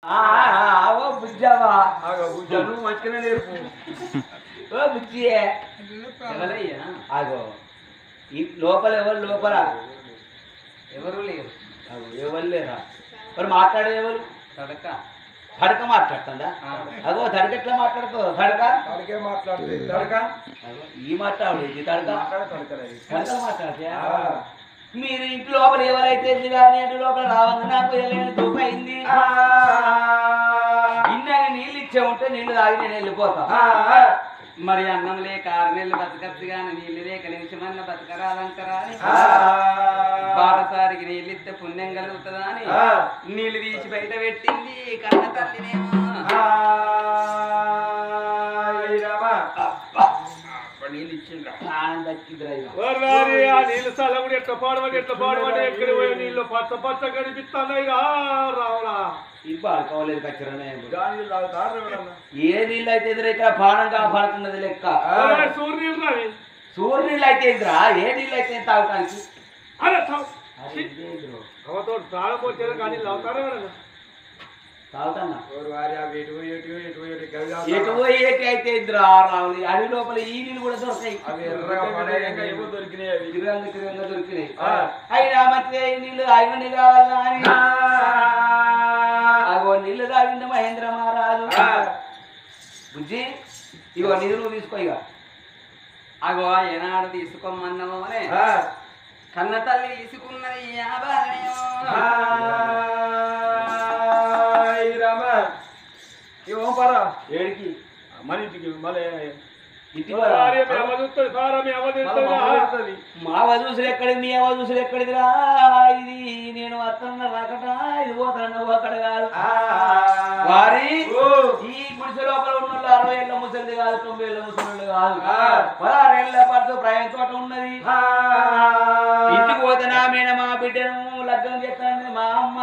ఆ, ఆ, ఓ బుజ్జావా ఆగో బుజ్జ నువ్వు మంచిగానే నేర్పు ఓ బుజ్జియే ఎవరయ్యా ఆగో ఈ లోపల ఎవరు లోపల ఎవరు లేరు ఆగో, ఎవరు లేరా మరి మాట్లాడే ఎవరు తడక తడక మాట్లాడుతుందా ఆ. అగో తడక ఎట్లా మాట్లాడుతావు తడక తడకే మాట్లాడుతుంది తడక అగో, ఈ మాట్లాడు ఇది తడక మాట్లాడ తడకలేదు తడక మాట్లాడితే మీరు ఇంటి లోపల ఎవరైతే ఉంది కానీ ఇంటి లోపల రావంగా నాకు వెళ్ళని దూపైంది ఇన్నని నీళ్ళు ఇచ్చే ఉంటే నీళ్ళు తాగి నేను వెళ్ళిపోతా మరి అన్నం లేక ఆరు నెలలు బతకచ్చు కానీ నీళ్ళు లేక నిమిషమన్న బతకరాదంటారా అని బాటసారికి నీళ్ళు ఇస్తే పుణ్యం కలుగుతుందా అని నీళ్ళు తీసి బయట పెట్టింది కన్న తల్లినేమో నీళ్ళు ఇచ్చిండ్రా ప్రాణం దక్కిందిరా ఇక. ఓర్రారి, ఆ నీళ్ళు చల్లగుడు ఎట్లా పాడమని ఎట్లా పాడమని ఎక్కడ పోయి నీళ్ళు పచ్చ పచ్చ కనిపిస్తున్నాయి రా రావడా ఇది పాడుకోలేదు కచ్చరనే గాలి తాగుతారు ఎవరన్నా ఏ నీళ్ళు అయితే ఎదురు ఇక్కడ ప్రాణం కాపాడుతున్నది లెక్క ఓరే, సూర్య నీళ్ళు రావి సూర్య నీళ్ళు అయితే ఎదురా ఏ నీళ్ళు అయితే తాగటానికి అరే తాగు. అరే ఇదే ఎదురు. అవతో తాగపోతే కానీ అవుతారా ఎవరన్నా తాగుతానా ఎవరు వారి అవి ఎటు పోయి ఎటు పోయి ఎటు పోయి ఎటు గవి ఎటు తాగుతారు. పోయి ఏటి అయితే ఎదురా రావులు అడవి లోపల ఈ నీళ్ళు కూడా దొరకాయి అవి ఎర్రగా పడేయంగా ఏవో దొరికినాయి అవి తిరగంగా తిరగంగా దొరికినాయి ఆ. అయినా మంచిదే ఈ నీళ్ళు ఆయన నీళ్ళు కావాలా అని అగో నీళ్ళు తాగింది మహేంద్ర మహారాజు ఆ. బుజ్జి ఇగో నీళ్ళు నువ్వు తీసుకో ఇక అగో ఏనాడు తీసుకోమన్నామో అనే ఆ. కన్న తల్లి తీసుకున్నది ఈ ఆభరణం. హాయ్ రామ ఇవ్వం పరా ఏడికి మన ఇంటికి మళ్ళీ ఇంటి ఓర్రారి, మీ అమ్మ చూస్తుంది సారా మీ అమ్మ చూస్తుంది మా వధూసులు ఎక్కడిది మీ వధూసులు ఎక్కడిదిరా ఇది నేను వస్తున్న రాకట ఇది పోతాను అక్కడ కాదు వారి ఈ గుడిసె లోపల ఉన్న వాళ్ళు అరవై ఏళ్ళ ముసలిది కాదు తొంభై ఏళ్ళ ముసలి కాదు ఆ. పదహారేళ్ల పాటు ప్రయాణ తోట ఉన్నది ఇంటికి పోతే నా మీద మా బిడ్డను లగ్నం చేస్తానని మా అమ్మ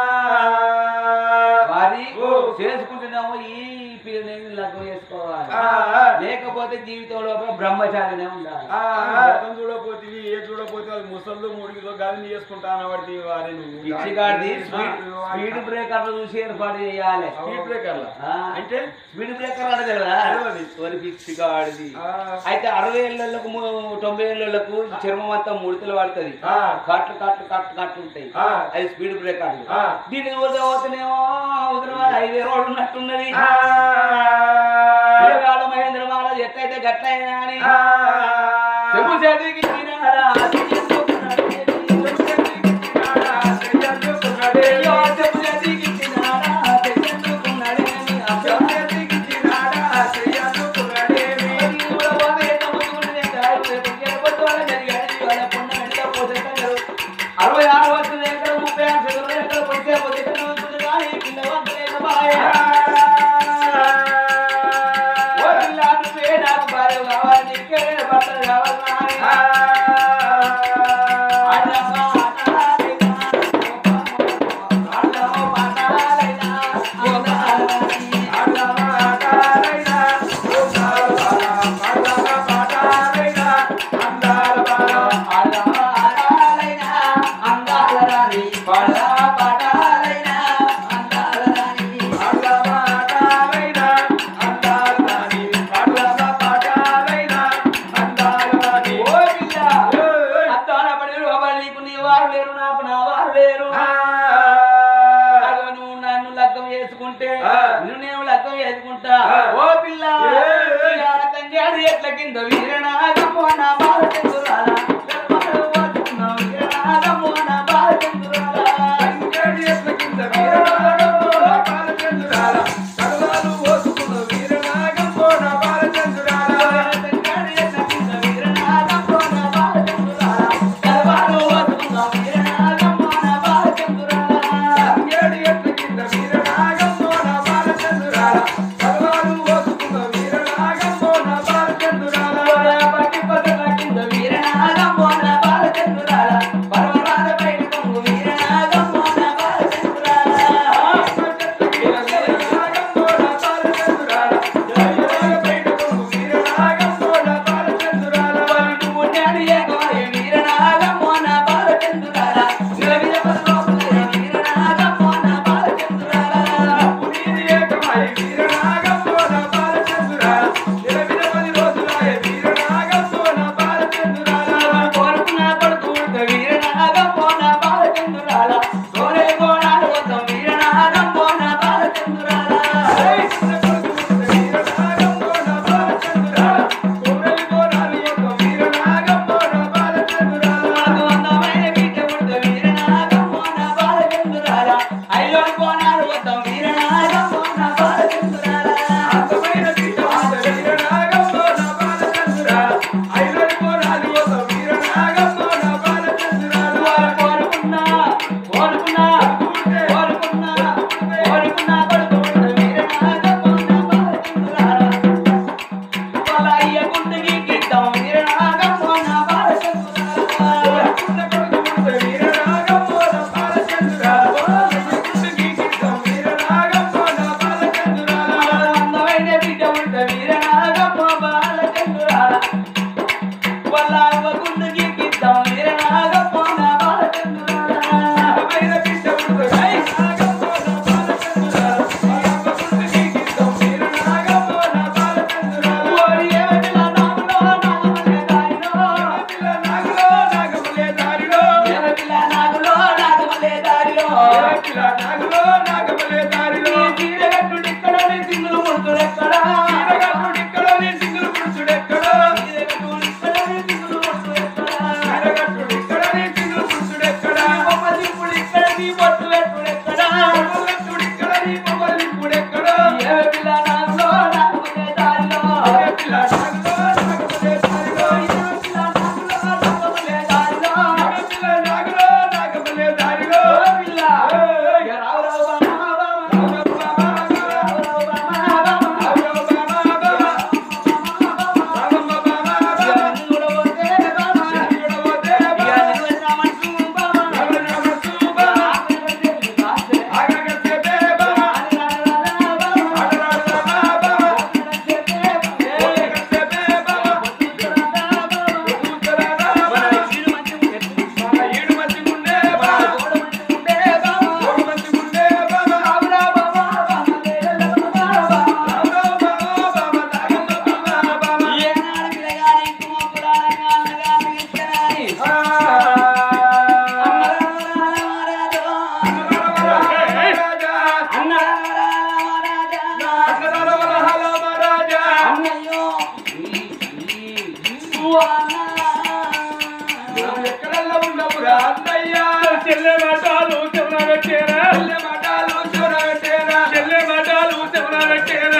వారి ఓ. చేసుకుంటున్నాము ఈ పిల్లని లగ్నం చేసుకోవాలి ఆ. లేకపోతే జీవితం లోపల బ్రహ్మచారినే ఉండాలి గతం చూడపోతుంది ఏ చూడపోతే అది ముసళ్ళు ముడికితో గదిని చేసుకుంటా అనబడి వారి నువ్వు పిచ్చిగాడిది స్పీడ్ స్పీడ్ బ్రేకర్లు చూసి ఏర్పాటు చేయాలి స్పీడ్ బ్రేకర్ల ఆ. అంటే స్పీడ్ బ్రేకర్ అంటే కదా తెలియదు. ఒరి పిచ్చిగాడిది ఆ. అయితే అరవై ఏళ్ళకు తొంభై ఏళ్ళకు చర్మం అంతా ముడతలు పడుతుంది ఆ. కట్లు కట్లు కట్లు కట్లు ఉంటాయి ఆ. అది స్పీడ్ బ్రేకర్లు ఆ. దీనికి పోతే పోతేనేమో ఉదరవాడ ఐదే రోడ్లు ఉన్నట్టున్నది ఆ. పిల్లగాడు మహేంద్ర మహారాజ్ ఎట్లయితే గట్లయినా అని ఆ. చెప్పు చదివికి తినాడా, చెయ్యెత్తుకున్నాడే, అయ్యో, చెప్పు చదివికి తినాడా, చెయ్యెత్తుకున్నాడే అని అసలు కూడా పోతే ఎంత ముట్టుకుంటే ఎంత రాయి, రేపు ఎడపొద్దు వాళ్ళ జరిగాడు, ఇవాళ పొన్న వెంట పోసేటన్నారు. అరవై ఆరు వస్తుంది ఎక్కడ ముప్పై ఆరు చదువులు ఎక్కడ పొడితే పొద్దున్న ఉంటుంది కానీ పిల్లవాడు లేక బాయ్. ఓ పిల్ల నువ్వే నాకు భార్య కావాలి నీకే భర్తలు కావాలి నాయన. ఆడమ్మ ఆటలాడైనా, ఆడమ్మ పాటలాడైనా, ఆడమ్మ ఆడమ్మ ఆటలైనా, అందాల రాణి, పాడ పాటలైనా, అందాల రాణి. ఓ పిల్ల, అద్దాన పడి లోపల నీకు నీ వారు లేరు నాకు నా వారు లేరు అగో నువ్వు నన్ను లగ్గం చేసుకుంటే నువ్వు నేను లగ్గం చేసుకుంటా ఓ పిల్ల ఇవాళ తంజాడు ఎట్ల కింద వీరనాగము నా బాల చంద్రురాల వీరనాగము నా బాల చంద్రురాల తంజాడు ఎట్ల కింద వీరనాగము నా బాల చంద్రురాల కలవాడు వస్తున్న వీరనాగము నా బాల చంద్రురాల పట్టి పదల కింద వీరనాగము నా కొడుకు పుడితే వీరనాగమ్మ నా బాలచంద్రులారా. వాళ్ళ అయ్య గుండెకి గిద్దాం వీరనాగమ్మ నా బాలచంద్రులారా. అందమైన బిడ్డ పుడితే వీరనాగమ్మ బాలచంద్రులారా. వాళ్ళ అవ్వ గుండెకి గిద్దాం వీరనాగమ్మ నా బాలచంద్రులారా. ఓరి ఏమిటిలా నాగులో నాగమల్లె దారిలో. ఏమిటిలా నాగులో నాగమల్లె దారిలో. నీ చీర కట్టుడు ఇక్కడ, నీ సింగులు ముడుచుడు ఎక్కడ? చీర కట్టుడు ఇక్కడ, నీ సింగులు ముడుచుడు ఎక్కడ? నీ బొమ్మ దింపుడు ఇక్కడ, నీ బొట్టు పెట్టుడు ఎక్కడ? ఏమిటిలా నాగులో నాగమల్లె దారిలో. ఏమిటిలా నాగులో నాగమల్లె దారిలో. ఓ పిల్ల. ఇక రావు రావు బామా బామా. రావు రావు బామా బామా. ఇక నిన్ను కూడా పోతే బామా. ఇక నిన్ను వచ్చిన మనసు బామా. చెల్లె మటాలు చెవున పెట్టేరా చెల్లె మటాలు చెవున పెట్టేరా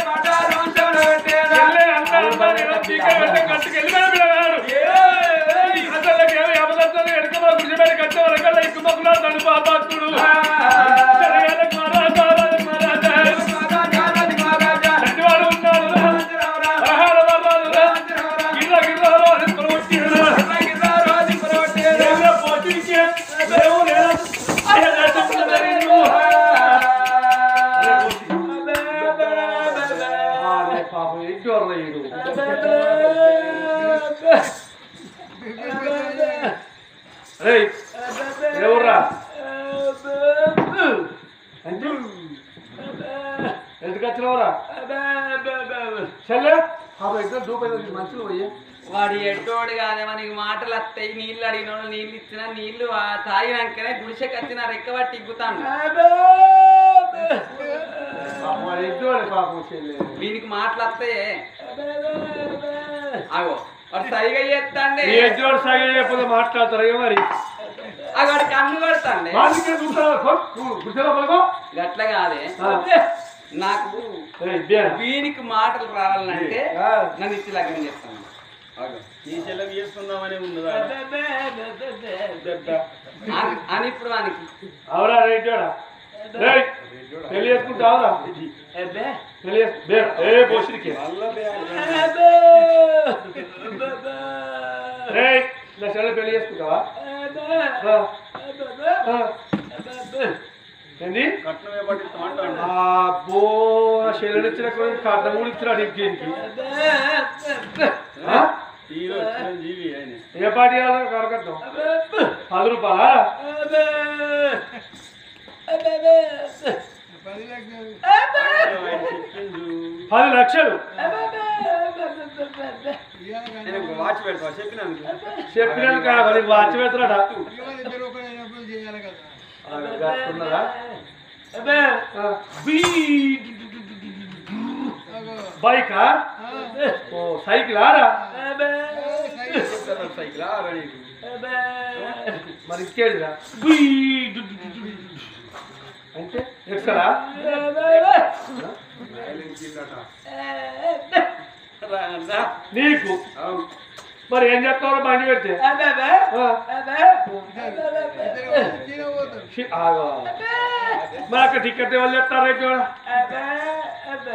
చెల్లె అందరూ కట్టుకెళ్ళి పిల్లగాడు అసలు ఏమో అబద్ధం ఎడకమా గుడిపెట్టి కట్టే వరకల్లా ఎక్కువ మొక్కలు తను పాపాత్ముడు చెల్లెలకు మహారాజా మహారాజా చంటివాడు ఉన్నాడు ఆహార బాబాలు గిర్ర గిర్ర అని కొనుగొట్టిరు పోటీకి దేవుడు పాపం ఇంటి రేయ్ ఎవర్రా ఎందుకు వచ్చినవరా చెల్లె పాపం ఇద్దరు దూపైంది మంచులు పోయి వాడు ఎడ్డోడు కాదే మనకి మాటలు వస్తాయి నీళ్ళు అడిగిన నీళ్ళు ఇచ్చినా నీళ్ళు ఆ తాగినాకనే గుడిసెకి వచ్చిన రెక్క పట్టి ఇగ్గుతాను పాపం వాడు ఎడ్డోడు పాపం చెల్లె వీనికి మాటలు వస్తాయే ఆగో వాడు సరిగా చేస్తాండి ఈ ఎడ్డోడు సాగే చెప్పదు మాట్లాడతారు ఇక మరి ఆ వాడు కన్ను కొడతాండి వాళ్ళకే కూర్చోరా కూర్చోరా పలుకో గట్ల కాదే నాకు వీనికి మాటలు రావాలంటే నన్ను ఇచ్చి లగ్నం చేస్తాను ఆగో. ఈ చెల్లెకి చేసుకుందామని ఉన్నదా అని- అని ఇప్పుడు వానికి అవురా రైటోడా రేయ్ పెళ్లి చేసుకుంటావురా పెళ్లి చేసు- బే, ఏ బోసిరికి రేయ్ నా చెల్లె పెళ్లి చేసుకుంటావా రా. ఆ. ఏంది కట్నం ఏ పట్టిస్తాం అంటాడు అబ్బో నా చెల్లెని ఇచ్చిన కట్నం కూడా ఇచ్చినాడు ఇంకేంటి ఆ? హీరో చిరంజీవి ఆయన ఏ పాటి ఇవ్వాలి కరకట్నం పది రూపాయలా ఆయన చెప్పిండు పది లక్షలు నేను ఒక వాచ్ పెడతా చెప్పినందుకు చెప్పినాను కదా మరి వాచి పెడతాడా ఉన్నారా బైకా ఓ సైకిల్ ఆరా సైకిల్ నీకు మరి ఇంకేదిరా అంటే ఎక్కడా నీకు అవును మరి ఏం చెప్తావు బండి పెడితే ఆ. షి- ఆగు. మరి అక్కడ టికెట్ ఎవరు చెప్తారు రేపు కూడా అబ్బే, అబ్బే.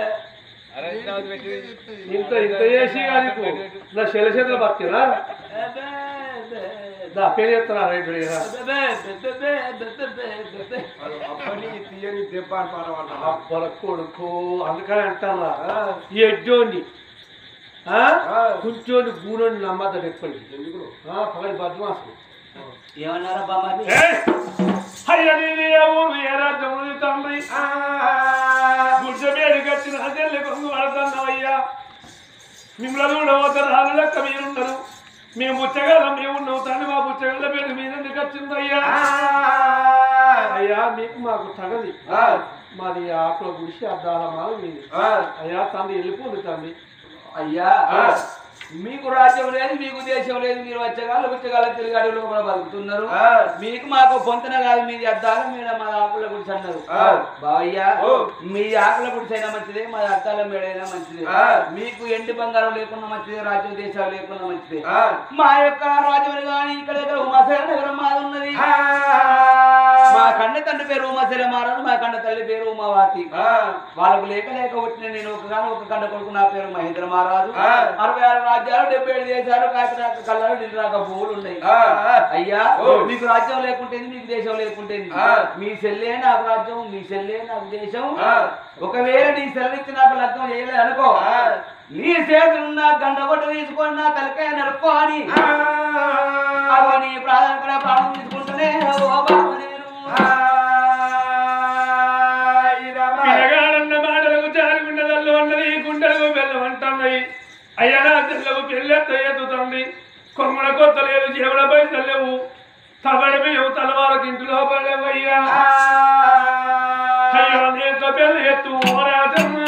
ఇంత ఇంత చేసి కానీ నా శల చేతులు బతికినా అబ్బే, అబ్బే. నా పేరు చెప్తారా రైట్ రా అబ్బే, అబ్బే, అబ్బే, అబ్బే, అబ్బే. వాళ్ళు అప్పని తీయని దెబ్బ అని పాడవాళ్ళ అబ్బల కొడుకు అందుకని అంటారా ఈ ఎడ్డోండి కూర్చోండి గూనోని నమ్మతాడు ఎప్పటికి ఎందుకు పగడి బద్మాసు ఏమన్నారా బామ్మాది అయ్య నేను ఏ ఊరు ఏ రాజ్యం ఉంది తండ్రి గుడ్డమేడి కట్టిన అదెల్లి కొంగు పడుతున్నావయ్యా మిమ్మల్ని కూడా ఒక రాళ్ళు లెక్క మీరున్నారు మేము బుచ్చగలం మేము ఉన్నాం తండ్రి మా బుచ్చగల పేరు మీద ఎందుకు వచ్చిందయ్యా అయ్యా మీకు మాకు తగది మాది ఆకుల గుడిసి అద్దాల మాల మీది అయ్యా తండ్రి వెళ్ళిపోదు తండ్రి అయ్యా మీకు రాజ్యం లేదు మీకు దేశం లేదు మీరు వచ్చగాళ్ళు పుచ్చగాళ్ళు తిరిగాడు లోపల బతుకుతున్నారు మీకు మాకు పొంతన కాదు మీది అద్దాల మీద మా ఆకుల గుడిసి అన్నారు బావయ్యా మీ ఆకుల గుడిసి అయినా మంచిదే మా అద్దాల మేడ అయినా మంచిదే మీకు ఎండి బంగారం లేకుండా మంచిదే రాజ్యం దేశాలు లేకుండా మంచిదే మా యొక్క రాజ్యం కానీ ఇక్కడ ఇక్కడ ఉమాశల నగరం మాది ఉన్నది మా కన్న తండ్రి పేరు ఉమాశల మారాడు మా కన్న తల్లి పేరు ఉమావాతి వాళ్ళకు లేక లేక పుట్టిన నేను ఒక గాను ఒక కండ కొడుకు నా పేరు మహేంద్ర మహారాజు అరవై ఆరు రాజ్యాలు డెబ్బై ఏడు దేశాలు కాకినాక కళ్ళలు నిండురాక భూములు ఉన్నాయి అయ్యా మీకు రాజ్యం లేకుంటేంది మీకు దేశం లేకుంటేంది మీ సెల్లే నాకు రాజ్యం మీ సెల్లే నాకు దేశం ఒకవేళ నీ సెల్లిచ్చి నాకు లగ్నం చేయలేదు అనుకో నీ చేతులున్న గంట కొట్టు తీసుకొని నా తలకాయ నరుక్కో అని అగో నీ ప్రాధాన్యత ప్రాణం తీసుకుంటూనే ఓ బాబు నేను పిల్లగాడన్న మాటలకు జారి గుండెలలో ఉన్నది గుండెలకు బెల్లం అంటున్నాయి అయ్యా నా తెల్లకు పెళ్ళెత్త ఎత్తుతుంది కొమ్మల కొత్త లేదు జీవన పైసలు లేవు తబడి బియ్యం తలవారకు ఇంటిలో పడేవయ్యా అయ్యో నేత పెళ్ళి ఎత్తు ఓ రాజమ్మ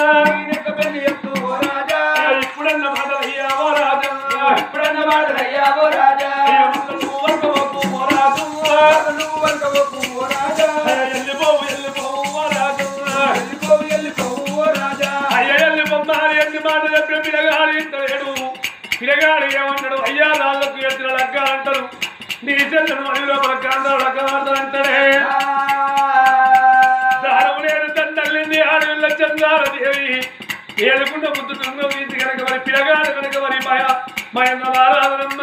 ఇప్పుడన్న మాట అయ్యా ఓ రాజమ్మ ఇప్పుడన్న మాట అయ్యావో రాజా అయ్యో నువ్వు వంకవకు ఓ రాజమ్మ అయ్యా ఎల్లిపోవు ఎల్లిపోవు ఓ రాజమ్మ అయ్యా ఎల్లిపోమ్మ అని ఎన్ని మాట చెప్పిన పిల్లగాడు ఇంటలేడు పిల్లగాడు ఏమంటాడు అయ్యా రాళ్ళకు ఎత్తిన లగ్గ అంటారు నీ చెల్లెను అడిలో ప్రకాంతం లగ్గ అంటాడే దానము నేను తండ్రిని ఆడవిల్ల చంద్రాల దేవి ఏడుకుంట ముద్దు తుంగ వీసి కనుక మరి పిల్లగాడు కనుక మరి భయ భయంగా మారాదనమ్మ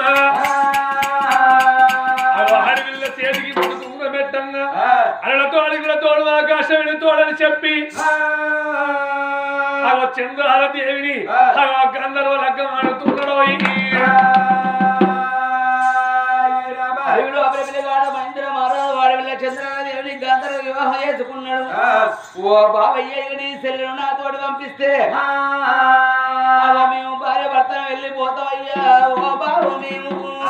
ఆడవిల్ల చేతికి ముద్దు తుంగ పెట్టంగా అలలతో అడుగుల తోడు ఆకాశమైన తోడని చెప్పి ఆ చంద్రాల దేవిని ఆ గంధర్వ లగ్గం ఆడుతున్నాడు అడవిలో అభిలగాడ మహేంద్ర మహారాజు వాడవిల్ల చంద్రదేవుని గంధర్వ వివాహం చేసుకున్నాడు ఓ బాబయ్య ఇక నీ సెల్లు నాతోటి పంపిస్తే అవ మేము భార్య భర్తను వెళ్ళిపోతామయ్యా ఓ బాబు మేము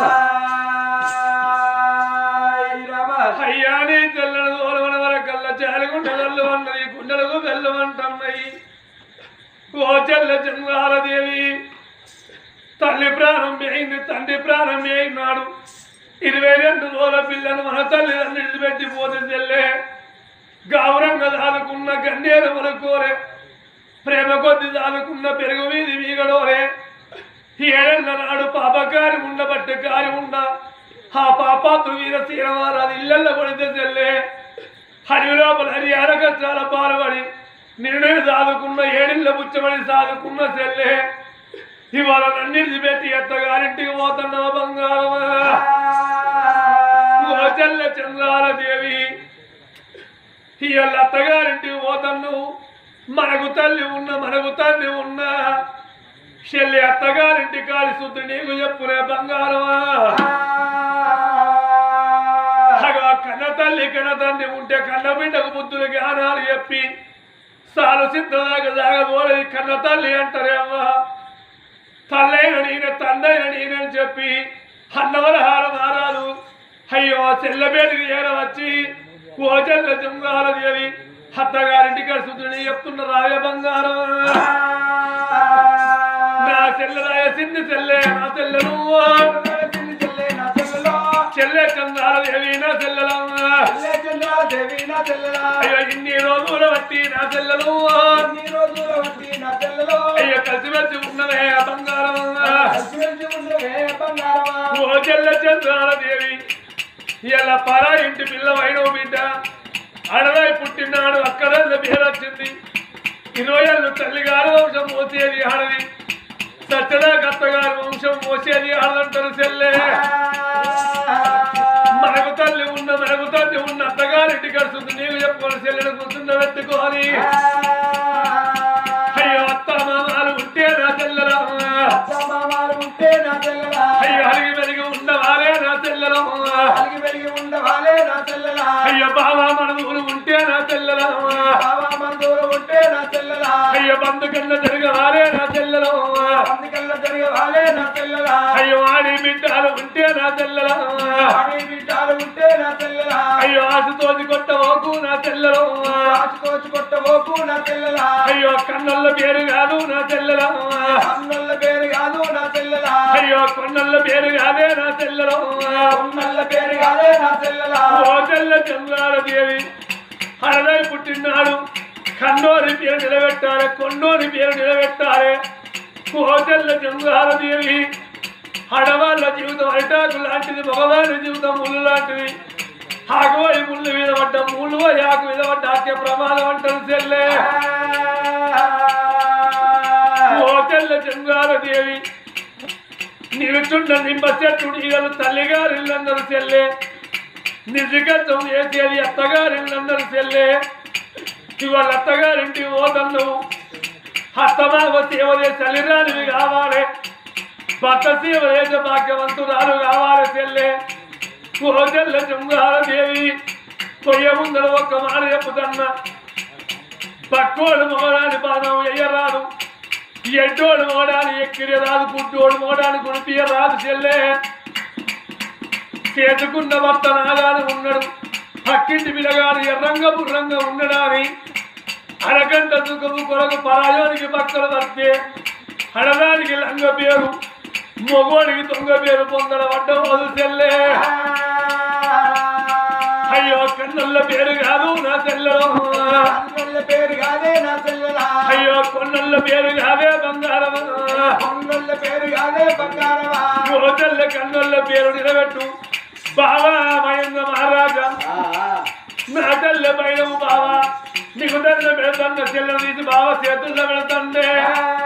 అయ్యా నీ తెల్లని దూరమన వరకల్లా చాలుగుండలు అన్నది గుండెలకు వెళ్ళమంటున్నాయి ఓ చెల్ల చంద్రాలదేవి తల్లి ప్రాణం అయింది తండ్రి ప్రాణం అయినాడు ఇరవై రెండు రోజుల పిల్లను మన తల్లిదండ్రులు పెట్టి పోతే చెల్లే గౌరంగా దాదుకున్న గన్నేరు వరకోరే ప్రేమ కొద్ది దాదుకున్న పెరుగు వీధి వీగడోరే ఏడెళ్ళ నాడు పాపకారి ఉండబట్టే కారి ఉండ ఆ పాపాతు వీర తీరవారాది ఇళ్ళల్లో పడితే చెల్లే హరి లోపల హరి అరగచ్చాల పాల్పడి నిన్ను సాదుకున్న ఏడిళ్ళ బుచ్చమని సాదుకున్న చెల్లే ఇవాళ నన్నింటి పెట్టి ఎత్తగారింటికి పోతున్నావా బంగారమా ఓ చెల్ల చంద్రాల దేవి ఇవాళ అత్తగారింటికి పోతున్నావు మనకు తల్లి ఉన్న మనకు తండ్రి ఉన్నా చెల్లి అత్తగారింటి కాలి శుద్ధి నీకు చెప్పునే బంగారమా అగో కన్న తల్లి కన్న తండ్రి ఉంటే కన్న బిడ్డకు బుద్ధులు జ్ఞానాలు చెప్పి సాలు సిద్ధదాకా సాగబోలేదు కన్న తల్లి అంటారేమ్మా తల్లైన నేనే తండ్రైన నేనని చెప్పి అన్నవరహార మారాలు అయ్యో చెల్లబేటికి ఏడవచ్చి ఓ చెల్ల చంద్రాల దేవి అత్తగారింటికి సుతుని చెప్తున్న రాయ బంగారం నా చెల్లెరాయ సిన్ని చెల్లె నా చెల్లెను చెల్లె చంద్రాల దేవి నా చెల్లెలమ్మా అయ్యో ఇన్ని రోజుల బట్టి నా చెల్లెలు అయ్యో కలిసిమెలిసి ఉన్నవే ఆ బంగారం ఓ చెల్ల చంద్రాల దేవి ఇలా పరా ఇంటి పిల్ల వైనవు బిడ్డ అడవై పుట్టినాడు అక్కడ పేరు వచ్చింది ఇరవై ఏళ్ళు తల్లిగారు వంశం మోసేది ఆడది సత్యదా కత్తగారు వంశం మోసేది ఆడదంటారు సెల్లే మనకు తల్లి ఉన్న మనకు తల్లి ఉన్న అత్తగారింటి కడుతుంది నీకు చెప్పుకొని సెల్లెడు కూర్చున్న పెట్టుకోని అయ్యో అత్త మామాలు ఉంటే నా తెల్లరా మామాలు ఉంటే నా తెల్లలా అయ్యో అలిగి వెలిగి ఉన్నవారే నా తెల్లరా అలిగి వెలిగి ఉండవాలే నా తెల్లలా అయ్యో బావా మనదులు ఉంటే నా తెల్లరా బావా మన దూరం ఉంటే నా తెల్లలా అయ్యో బంధు కన్నా జరగవారే నా తెల్లరా అందుకల్లా జరిగవాలే నా తెల్లలా అయ్యో ఆడి బిడ్డలు ఉంటే నా తెల్లరా ఆడి బిడ్డలు ఉంటే నా తెల్లలా అయ్యో ఆశతోటి కొట్టవోకు నా తెల్లరా రాసుకోవచ్చు కొట్టబోకు నా తెల్లలా అయ్యో కన్నల్ల పేరు కాదు నా తెల్లరా అన్నల్ల పేరు కాదు నా తెల్లలా అయ్యో కొన్నల్ల పేరు కాదే నా తెల్లరా ఉన్నల్ల పేరు కాదే నా తెల్లలా ఓ తెల్ల చంద్రాల దేవి హరదై పుట్టినాడు కన్నోరి పేరు నిలబెట్టాలి కొన్నోరి పేరు నిలబెట్టాలి ఓ తెల్ల చంద్రాల దేవి ఆడవాళ్ళ జీవితం అరిటాకు లాంటిది మగవాళ్ళ జీవితం ముళ్ళు లాంటిది ఆకువై ముళ్ళు మీద పడ్డ ముళ్ళు ఆకు మీద పడ్డ ఆకే ప్రమాదం అంటారు చెల్లె ఓ తెల్ల చంద్రాల దేవి నిలుచుండ నింప చెట్టు ఈగలు తల్లిగారిల్లందరూ చెల్లె నిజగతం చేసేది అత్తగారిల్లందరూ చెల్లె ఇవాళ అత్తగారింటి ఓదన్ను అత్తమావ సేవ చేసి తల్లిరానివి కావాలి భర్త సేవ చేసే భాగ్యవంతురాలు కావాలి చెల్లె ఓ తెల్ల చంద్రాల దేవి పొయ్య ముందర ఒక్క మాట చెప్పుతన్న పక్కోడు మోడాని పాదం ఎయ్యరాదు ఎడ్డోడు మోడాని ఎక్కిరి రాదు గుడ్డోడు మోడాని గుడిపియ రాదు చెల్లె చేసుకున్న భర్త నాగాని ఉన్నాడు పక్కింటి పిల్లగాడు ఎర్రంగా బుర్రంగా ఉండడాని అరగంట సుఖము కొరకు పరాయోనికి పక్కన వస్తే హడదానికి లంగ పేరు మొగోడికి దొంగ పేరు పొందడ పడ్డ వదు చెల్లె అయ్యో కన్నల్ల పేరు కాదు నా తెల్లలో అన్నల్ల పేరు కాదే నా తెల్లలా అయ్యో కొన్నల్ల పేరు కాదే బంగారం అన్నల్ల పేరు కాదే బంగారమా గోదల్ల కన్నల్ల పేరు నిలబెట్టు బావా మయంగ మహారాజా నా తల్లి పైన బావా నీకు తల్లి పెడతాన్న చెల్లెలు తీసి బావ చేతుల్లో పెడతండే ఆ